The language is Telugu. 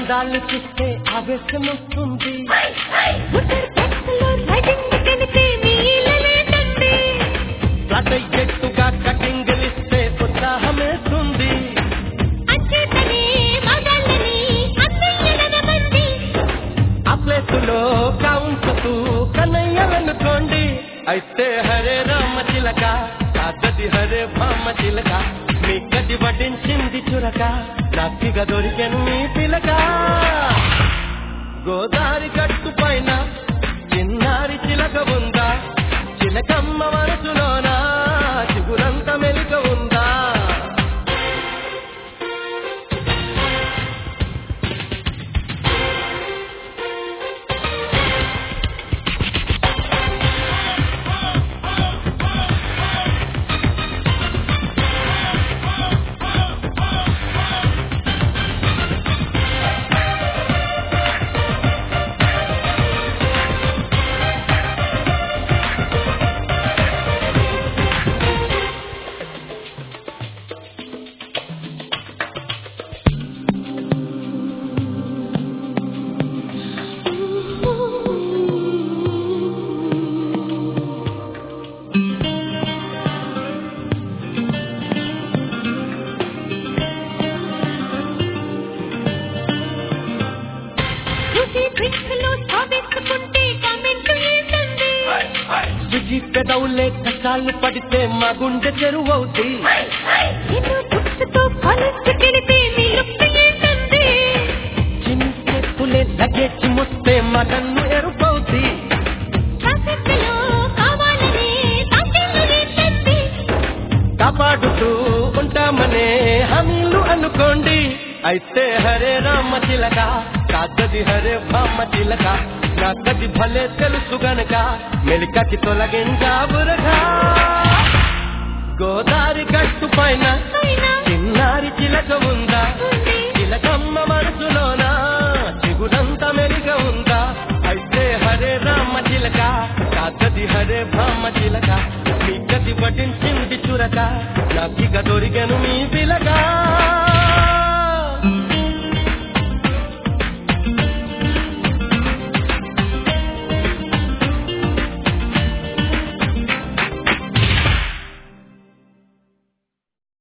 అందాలు చూస్తే ఆవేశం వస్తుంది ఉత్తర్ ప్రదేశ్లో రైటింగ్ కలిపి మీలలేదండి లత ఎట్టుగా కటింగ్ ఇస్తే ఉత్సాహమేస్తుంది అచ్చేతనే మగాళ్ళని అత్తయ్యలనమంది ఆ ప్లేసులో కౌంచుతూ కన్నయ్యలనుకోండి అయితే హరే రామ చిలక కాదది హరే భామ చిలక మీ గది వడ్డించింది చురక నాకిగా దొరికెను మీ పిలక గోదారి గట్టు పైన చిన్నారి చిలక ఉందా చిలకమ్మ మనసులోనా చిగురంత మెలిక ఉందా చూసి ట్విస్ట్లో సావేసుకుంటే కామెంట్ ఏంటండి సుజి పెదవులే కష్టాలు పడితే మా గుండె చెరువవుతుంది నేను బుక్స్తో కాలేజ్కి వెళితే మీ లుక్ ఏంటండి చిన్ని చేతులే లగేజ్ ముస్తే మా కన్ను ఎరుపవుతుంది ట్రాఫిక్లో కావాలని తాకిళ్ళు ఏంటండి కాపాడుతూ ఉంటామనే హామీలు అనుకోండి అయితే హరే రామ చిలక కాకది హరే భామ చిలక నాకది భలే తెలుసు గనక మెలికకి తొలగించా బురగా గోదారి గట్టు పైన పైన చిన్నారి చిలక ఉందా ఉంది చిలకమ్మ మనసులోన చిగురంత మెలిక ఉందా అయితే హరే రామ చిలక కాకది హరే భామ చిలక మీ గది పట్టించింది చురక నాకిక దొరికెను మీ